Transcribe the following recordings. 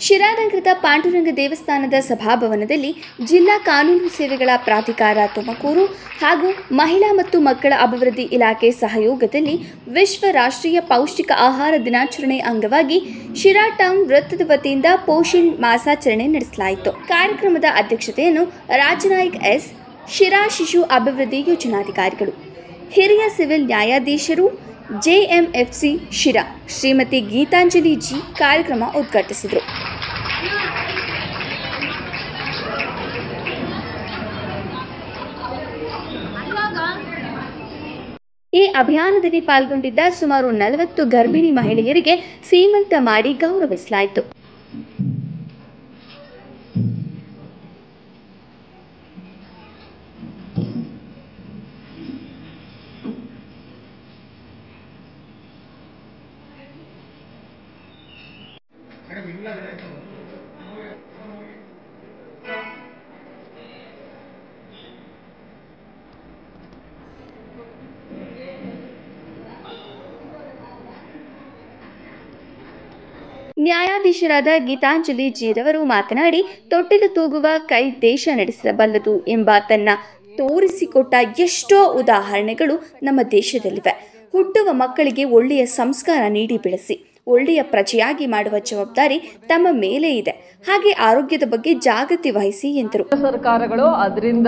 ಶಿರಾನಗರದ ಪಾಂಡುರಂಗ ದೇವಸ್ಥಾನದ ಸಭಾಭವನದಲ್ಲಿ ಜಿಲ್ಲಾ ಕಾನೂನು ಸೇವೆಗಳ ಪ್ರಾಧಿಕಾರ ತುಮಕೂರು ಹಾಗೂ ಮಹಿಳಾ ಮತ್ತು ಮಕ್ಕಳ ಅಭಿವೃದ್ಧಿ ಇಲಾಖೆ ಸಹಯೋಗದಲ್ಲಿ ವಿಶ್ವ ರಾಷ್ಟ್ರೀಯ ಪೌಷ್ಟಿಕ ಆಹಾರ ದಿನಾಚರಣೆ ಅಂಗವಾಗಿ ಶಿರಾ ಟೌನ್ ವೃತ್ತದ ವತಿಯಿಂದ ಪೋಷಣ್ ಮಾಸಾಚರಣೆ ನಡೆಸಲಾಯಿತು ಕಾರ್ಯಕ್ರಮದ ಅಧ್ಯಕ್ಷತೆಯನ್ನು ರಾಜನಾಯ್ಕ್ ಎಸ್ ಶಿರಾ ಶಿಶು ಅಭಿವೃದ್ಧಿ ಯೋಜನಾಧಿಕಾರಿಗಳು ಹಿರಿಯ ಸಿವಿಲ್ ನ್ಯಾಯಾಧೀಶರು ಜೆಎಂಎಫ್ಸಿ ಶಿರಾ ಶ್ರೀಮತಿ ಗೀತಾಂಜಲಿ ಜಿ ಕಾರ್ಯಕ್ರಮ ಉದ್ಘಾಟಿಸಿದರು ಈ ಅಭಿಯಾನದಲ್ಲಿ ಪಾಲ್ಗೊಂಡಿದ್ದ ಸುಮಾರು ನಲವತ್ತು ಗರ್ಭಿಣಿ ಮಹಿಳೆಯರಿಗೆ ಸೀಮಂತ ಮಾಡಿ ಗೌರವಿಸಲಾಯಿತು ನ್ಯಾಯಾಧೀಶರಾದ ಗೀತಾಂಜಲಿ ಜೀರವರು ಮಾತನಾಡಿ ತೊಟ್ಟಿಲು ತೂಗುವ ಕೈ ದೇಶ ನಡೆಸಬಲ್ಲದು ಎಂಬ ತನ್ನ ತೋರಿಸಿಕೊಟ್ಟ ಎಷ್ಟೋ ಉದಾಹರಣೆಗಳು ನಮ್ಮ ದೇಶದಲ್ಲಿವೆ ಹುಟ್ಟುವ ಮಕ್ಕಳಿಗೆ ಒಳ್ಳೆಯ ಸಂಸ್ಕಾರ ನೀಡಿ ಬೆಳೆಸಿ ಒಳ್ಳೆಯ ಪ್ರಜೆಯಾಗಿ ಮಾಡುವ ಜವಾಬ್ದಾರಿ ತಮ್ಮ ಮೇಲೆ ಇದೆ ಹಾಗೆ ಆರೋಗ್ಯದ ಬಗ್ಗೆ ಜಾಗೃತಿ ವಹಿಸಿ ಎಂದರು ಸರ್ಕಾರಗಳು ಅದರಿಂದ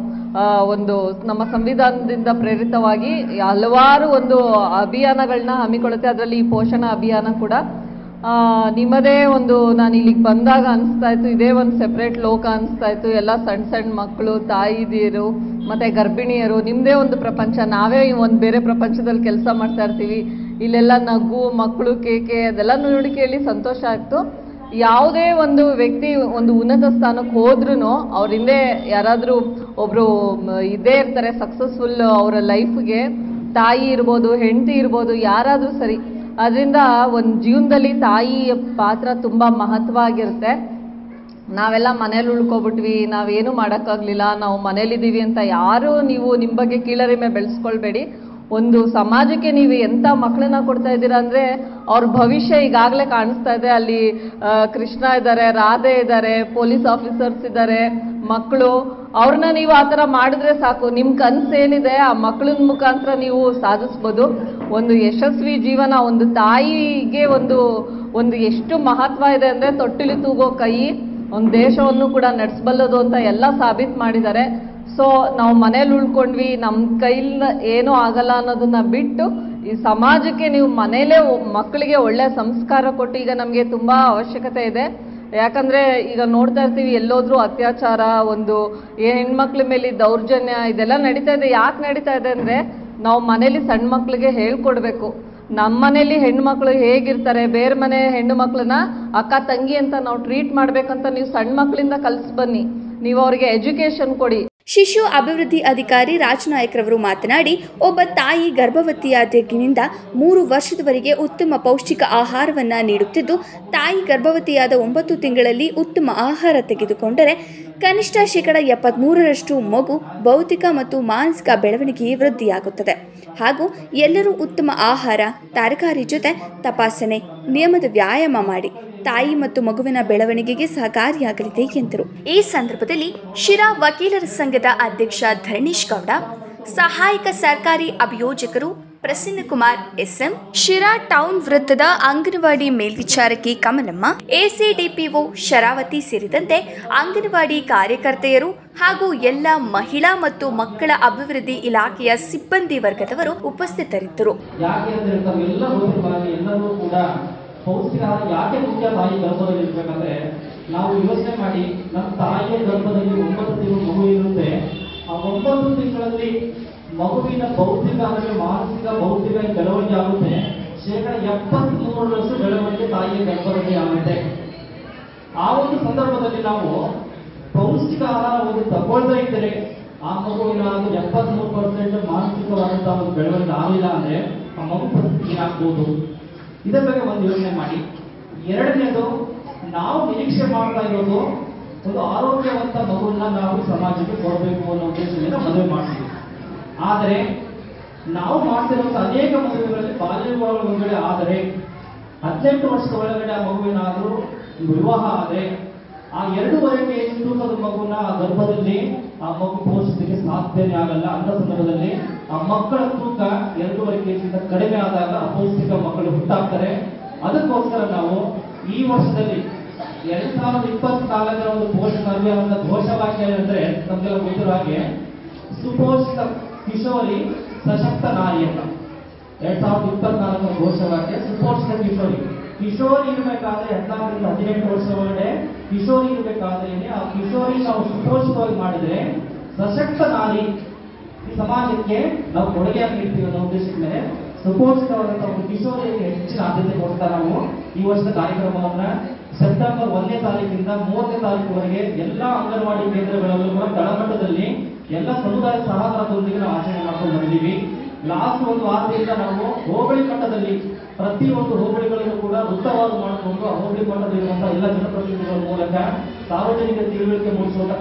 ಒಂದು ನಮ್ಮ ಸಂವಿಧಾನದಿಂದ ಪ್ರೇರಿತವಾಗಿ ಹಲವಾರು ಒಂದು ಅಭಿಯಾನಗಳನ್ನ ಹಮ್ಮಿಕೊಳ್ಳುತ್ತೆ ಅದರಲ್ಲಿ ಈ ಪೋಷಣ ಅಭಿಯಾನ ಕೂಡ ಆ, ನಿಮ್ಮದೇ ಒಂದು ನಾನು ಇಲ್ಲಿಗೆ ಬಂದಾಗ ಅನಿಸ್ತಾ ಇತ್ತು ಇದೇ ಒಂದು ಸೆಪ್ರೇಟ್ ಲೋಕ ಅನಿಸ್ತಾ ಇತ್ತು ಎಲ್ಲ ಸಣ್ಣ ಸಣ್ಣ ಮಕ್ಕಳು ತಾಯಿದಿರು ಮತ್ತೆ ಗರ್ಭಿಣಿಯರು ನಿಮ್ಮದೇ ಒಂದು ಪ್ರಪಂಚ ನಾವೇ ಒಂದು ಬೇರೆ ಪ್ರಪಂಚದಲ್ಲಿ ಕೆಲಸ ಮಾಡ್ತಾ ಇರ್ತೀವಿ ಇಲ್ಲೆಲ್ಲ ನಗು ಮಕ್ಕಳು ಕೇಕೆ ಅದೆಲ್ಲ ನೋಡಿ ಕೇಳಿ ಸಂತೋಷ ಆಗ್ತು ಯಾವುದೇ ಒಂದು ವ್ಯಕ್ತಿ ಒಂದು ಉನ್ನತ ಸ್ಥಾನಕ್ಕೆ ಹೋದ್ರೂ ಅವ್ರ ಹಿಂದೆ ಯಾರಾದರೂ ಒಬ್ರು ಮ, ಇದ್ದೇ ಇರ್ತಾರೆ ಸಕ್ಸಸ್ಫುಲ್ ಅವರ ಲೈಫ್ಗೆ ತಾಯಿ ಇರ್ಬೋದು ಹೆಂಡತಿ ಇರ್ಬೋದು ಯಾರಾದರೂ ಸರಿ ಅದರಿಂದ ಒಂದು ಜೀವನದಲ್ಲಿ ತಾಯಿ ಪಾತ್ರ ತುಂಬ ಮಹತ್ವ ಆಗಿರುತ್ತೆ ನಾವೆಲ್ಲ ಮನೇಲಿ ಉಳ್ಕೊಬಿಟ್ವಿ ನಾವೇನು ಮಾಡೋಕ್ಕಾಗಲಿಲ್ಲ ನಾವು ಮನೇಲಿದ್ದೀವಿ ಅಂತ ಯಾರು ನೀವು ನಿಮ್ಮ ಬಗ್ಗೆ ಕೀಳರಿಮೆ ಬೆಳೆಸ್ಕೊಳ್ಬೇಡಿ ಒಂದು ಸಮಾಜಕ್ಕೆ ನೀವು ಎಂಥ ಮಕ್ಕಳನ್ನ ಕೊಡ್ತಾ ಇದ್ದೀರಾ ಅಂದರೆ ಅವ್ರ ಭವಿಷ್ಯ ಈಗಾಗಲೇ ಕಾಣಿಸ್ತಾ ಇದೆ ಅಲ್ಲಿ ಆ, ಕೃಷ್ಣ ಇದ್ದಾರೆ ರಾಧೆ ಇದ್ದಾರೆ ಪೊಲೀಸ್ ಆಫೀಸರ್ಸ್ ಇದ್ದಾರೆ ಮಕ್ಕಳು ಅವ್ರನ್ನ ನೀವು ಆ ಥರ ಮಾಡಿದ್ರೆ ಸಾಕು ನಿಮ್ಮ ಕನಸು ಏನಿದೆ ಆ ಮಕ್ಕಳ ಮುಖಾಂತರ ನೀವು ಸಾಧಿಸ್ಬೋದು ಒಂದು ಯಶಸ್ವಿ ಜೀವನ ಒಂದು ತಾಯಿಗೆ ಒಂದು ಒಂದು ಎಷ್ಟು ಮಹತ್ವ ಇದೆ ಅಂದರೆ ತೊಟ್ಟಿಲಿ ತೂಗೋ ಕೈ ಒಂದು ದೇಶವನ್ನು ಕೂಡ ನಡೆಸಬಲ್ಲದು ಅಂತ ಎಲ್ಲ ಸಾಬೀತು ಮಾಡಿದ್ದಾರೆ ಸೊ ನಾವು ಮನೇಲಿ ಉಳ್ಕೊಂಡ್ವಿ ನಮ್ಮ ಕೈಯಿಂದ ಏನೂ ಆಗಲ್ಲ ಅನ್ನೋದನ್ನ ಬಿಟ್ಟು ಈ ಸಮಾಜಕ್ಕೆ ನೀವು ಮನೇಲೇ ಒ- ಮಕ್ಕಳಿಗೆ ಒಳ್ಳೆ ಸಂಸ್ಕಾರ ಕೊಟ್ಟು ಈಗ ನಮಗೆ ತುಂಬ ಅವಶ್ಯಕತೆ ಇದೆ ಯಾಕಂದ್ರೆ ಈಗ ನೋಡ್ತಾ ಇರ್ತೀವಿ ಎಲ್ಲೋದ್ರೂ ಅತ್ಯಾಚಾರ ಒಂದು ಏ- ಹೆಣ್ಮಕ್ಳ ಮೇಲೆ ದೌರ್ಜನ್ಯ ಇದೆಲ್ಲ ನಡೀತಾ ಇದೆ ಯಾಕೆ ನಡೀತಾ ಇದೆ ಅಂದ್ರೆ ನಾವು ಮನೇಲಿ ಸಣ್ಣ ಮಕ್ಳಿಗೆ ಹೇಳ್ಕೊಡ್ಬೇಕು ನಮ್ಮ ಮನೇಲಿ ಹೆಣ್ಮಕ್ಳು ಹೇಗಿರ್ತಾರೆ ಬೇರೆ ಮನೆ ಹೆಣ್ಣು ಮಕ್ಳನ್ನ ಅಕ್ಕ ತಂಗಿ ಅಂತ ನಾವು ಟ್ರೀಟ್ ಮಾಡ್ಬೇಕಂತ ನೀವು ಸಣ್ಣ ಮಕ್ಳಿಂದ ಕಲ್ಸ್ ಬನ್ನಿ ನೀವು ಅವ್ರಿಗೆ ಎಜುಕೇಶನ್ ಕೊಡಿ ಶಿಶು ಅಭಿವೃದ್ಧಿ ಅಧಿಕಾರಿ ರಾಜನಾಯಕ್ರವರು ಮಾತನಾಡಿ ಒಬ್ಬ ತಾಯಿ ಗರ್ಭವತಿಯಾದಾಗಿನಿಂದ ಮೂರು ವರ್ಷದವರೆಗೆ ಉತ್ತಮ ಪೌಷ್ಟಿಕ ಆಹಾರವನ್ನು ನೀಡುತ್ತಿದ್ದು ತಾಯಿ ಗರ್ಭವತಿಯಾದ ಒಂಬತ್ತು ತಿಂಗಳಲ್ಲಿ ಉತ್ತಮ ಆಹಾರ ತೆಗೆದುಕೊಂಡರೆ ಕನಿಷ್ಠ ಶೇಕಡ ಎಪ್ಪತ್ತ್ಮೂರರಷ್ಟು ಮಗು ಭೌತಿಕ ಮತ್ತು ಮಾನಸಿಕ ಬೆಳವಣಿಗೆ ವೃದ್ಧಿಯಾಗುತ್ತದೆ ಹಾಗೂ ಎಲ್ಲರೂ ಉತ್ತಮ ಆಹಾರ ತರಕಾರಿ ಜೊತೆ ತಪಾಸಣೆ ನಿಯಮದ ವ್ಯಾಯಾಮ ಮಾಡಿ ತಾಯಿ ಮತ್ತು ಮಗುವಿನ ಬೆಳವಣಿಗೆಗೆ ಸಹಕಾರಿಯಾಗಲಿದೆ ಎಂದರು ಈ ಸಂದರ್ಭದಲ್ಲಿ ಶಿರಾ ವಕೀಲರ ಸಂಘದ ಅಧ್ಯಕ್ಷ ಧರಣೀಶ್ ಗೌಡ ಸಹಾಯಕ ಸರ್ಕಾರಿ ಅಭಿಯೋಜಕರು ಪ್ರಸನ್ನಕುಮಾರ್ ಎಸ್ಎಂ ಶಿರಾ ಟೌನ್ ವೃತ್ತದ ಅಂಗನವಾಡಿ ಮೇಲ್ವಿಚಾರಕಿ ಕಮಲಮ್ಮ ಎಸಿಡಿಪಿಒ ಶರಾವತಿ ಸೇರಿದಂತೆ ಅಂಗನವಾಡಿ ಕಾರ್ಯಕರ್ತೆಯರು ಹಾಗೂ ಎಲ್ಲ ಮಹಿಳಾ ಮತ್ತು ಮಕ್ಕಳ ಅಭಿವೃದ್ಧಿ ಇಲಾಖೆಯ ಸಿಬ್ಬಂದಿ ವರ್ಗದವರು ಉಪಸ್ಥಿತರಿದ್ದರು ಯಾಕೆ ಅಂದ್ರೆ ತಾವೆಲ್ಲ ಗೊತ್ತಿರಬಾರದು ಎಲ್ಲರೂ ಕೂಡ ಪೌಷ್ಟಿಕ ಆಹಾರ ಯಾಕೆ ಮುಖ್ಯ ತಾಯಿ ಗರ್ಭದಲ್ಲಿ ಇರ್ಬೇಕಂದ್ರೆ ನಾವು ಯೋಚನೆ ಮಾಡಿ ನಮ್ಮ ತಾಯಿಯ ಗರ್ಭದಲ್ಲಿ ಒಂಬತ್ತು ತಿಂಗಳು ಮಗು ಇರುತ್ತೆ ಆ ಒಂಬತ್ತು ತಿಂಗಳಲ್ಲಿ ಮಗುವಿನ ಭೌತಿಕ ಅಂದರೆ ಮಾನಸಿಕ ಭೌತಿಕ ಬೆಳವಣಿಗೆ ಆಗುತ್ತೆ ಶೇಕಡ ಎಪ್ಪತ್ಮೂರರಷ್ಟು ಬೆಳವಣಿಗೆ ತಾಯಿಯ ಗರ್ಭದಲ್ಲಿ ಆಗುತ್ತೆ ಆ ಒಂದು ಸಂದರ್ಭದಲ್ಲಿ ನಾವು ಪೌಷ್ಟಿಕ ಆಹಾರ ಒಂದು ತಗೊಳ್ತಾ ಇದ್ದರೆ ಆ ಮಗುವಿನ ಒಂದು ಎಪ್ಪತ್ಮೂರು ಪರ್ಸೆಂಟ್ ಮಾನಸಿಕವಾದಂತಹ ಒಂದು ಬೆಳವಣಿಗೆ ಆಗಿಲ್ಲ ಅಂದ್ರೆ ಆ ಮಗು ಪರಿಸ್ಥಿತಿ ಏನಾಗ್ಬೋದು ಇದರ ಬಗ್ಗೆ ಒಂದು ಯೋಚನೆ ಮಾಡಿ ಎರಡನೇದು ನಾವು ನಿರೀಕ್ಷೆ ಮಾಡ್ತಾ ಇರೋದು ಒಂದು ಆರೋಗ್ಯವಂತ ಮಗುವನ್ನ ನಾವು ಸಮಾಜಕ್ಕೆ ಕೊಡಬೇಕು ಅನ್ನೋ ಉದ್ದೇಶದಿಂದ ಮದುವೆ ಮಾಡ್ತೀವಿ ಆದರೆ ನಾವು ಮಾಡ್ತಿರುವಂತ ಅನೇಕ ಮದುವೆಗಳಲ್ಲಿ ಬಾಲ್ಯ ವಿವಾಹ ಒಂದೆಡೆ ಆದರೆ ಹದಿನೆಂಟು ವರ್ಷದ ಒಳಗಡೆ ಆ ಮಗುವಿನಾದರೂ ವಿವಾಹ ಆದ್ರೆ ಆ ಎರಡೂವರೆ ಕೆಜಿ ತೂಕದ ಮಗುನ ಆ ಗರ್ಭದಲ್ಲಿ ಆ ಮಗು ಪೋಷಿಸಲಿಕ್ಕೆ ಸಾಧ್ಯನೇ ಆಗಲ್ಲ ಅಂತ ಸಂದರ್ಭದಲ್ಲಿ ಆ ಮಕ್ಕಳ ತೂಕ ಎರಡೂವರೆ ಕೆಜಿಯಿಂದ ಕಡಿಮೆ ಆದಾಗ ಅಪೌಷ್ಟಿಕ ಮಕ್ಕಳು ಹುಟ್ಟಾಗ್ತಾರೆ ಅದಕ್ಕೋಸ್ಕರ ನಾವು ಈ ವರ್ಷದಲ್ಲಿ ಎರಡ್ ಸಾವಿರದ ಇಪ್ಪತ್ನಾಲ್ಕರ ಒಂದು ಪೋಷಣ ಅಭಿಯಾನದ ಘೋಷವಾಕ್ಯ ಏನಂದ್ರೆ ನಮ್ಗೆಲ್ಲ ಗೊತ್ತಿರೋ ಹಾಗೆ ಸುಪೋಷಿತ ಕಿಶೋರಿ ಸಶಕ್ತ ನಾರಿ ಅಂತ ಎರಡ್ ಸಾವಿರದ ಇಪ್ಪತ್ನಾಲ್ಕರ ಘೋಷವಾಕ್ಯ ಸುಪೋಷಿತ ಕಿಶೋರಿ ಕಿಶೋರಿ ಇರಬೇಕಾದ್ರೆ ಹದಿನಾಲ್ಕರಿಂದ ಹದಿನೆಂಟು ವರ್ಷ ಒಳಗಡೆ ಕಿಶೋರಿ ಇರಬೇಕಾದ್ರೆ ಆ ಕಿಶೋರಿ ನಾವು ಸುಪೋಷಿತವಾಗಿ ಮಾಡಿದ್ರೆ ಸಶಕ್ತ ನಾರಿ ಈ ಸಮಾಜಕ್ಕೆ ನಾವು ಕೊಡುಗೆಯಾಗಿ ನೀಡ್ತೀವಿ ಅನ್ನೋ ಉದ್ದೇಶದ ಮೇಲೆ ಸುಪೋಷಿತವಾದಂತಹ ಒಂದು ಕಿಶೋರಿಯರಿಗೆ ಹೆಚ್ಚಿನ ಆದ್ಯತೆ ಕೊಡ್ತಾ ನಾವು ಈ ವರ್ಷದ ಕಾರ್ಯಕ್ರಮವನ್ನ ಸೆಪ್ಟೆಂಬರ್ ಒಂದನೇ ತಾರೀಕಿಂದ ಮೂವತ್ತನೇ ತಾರೀಕುವರೆಗೆ ಎಲ್ಲಾ ಅಂಗನವಾಡಿ ಕೇಂದ್ರಗಳಲ್ಲೂ ಕೂಡ ತಳಮಟ್ಟದಲ್ಲಿ ಎಲ್ಲ ಸಮುದಾಯ ಸಹಕಾರದೊಂದಿಗೆ ನಾವು ಆಚರಣೆ ಮಾಡ್ಕೊಂಡು ಬಂದಿದ್ದೀವಿ ಲಾಸ್ಟ್ ಒಂದು ವಾರದಿಂದ ನಾವು ಹೋಬಳಿ ಮಟ್ಟದಲ್ಲಿ ಪ್ರತಿಯೊಂದು ಹೋಬಳಿಗಳಿಗೂ ಕೂಡ ವೃತ್ತವಾದ ಮಾಡಿಕೊಂಡು ಆ ಹೋಬಳಿ ಮಟ್ಟದಲ್ಲಿರುವಂತಹ ಎಲ್ಲ ಜನಪ್ರತಿನಿಧಿಗಳ ಮೂಲಕ ಸಾರ್ವಜನಿಕ ತಿಳುವಳಿಕೆ ಮೂಡಿಸುವಂತ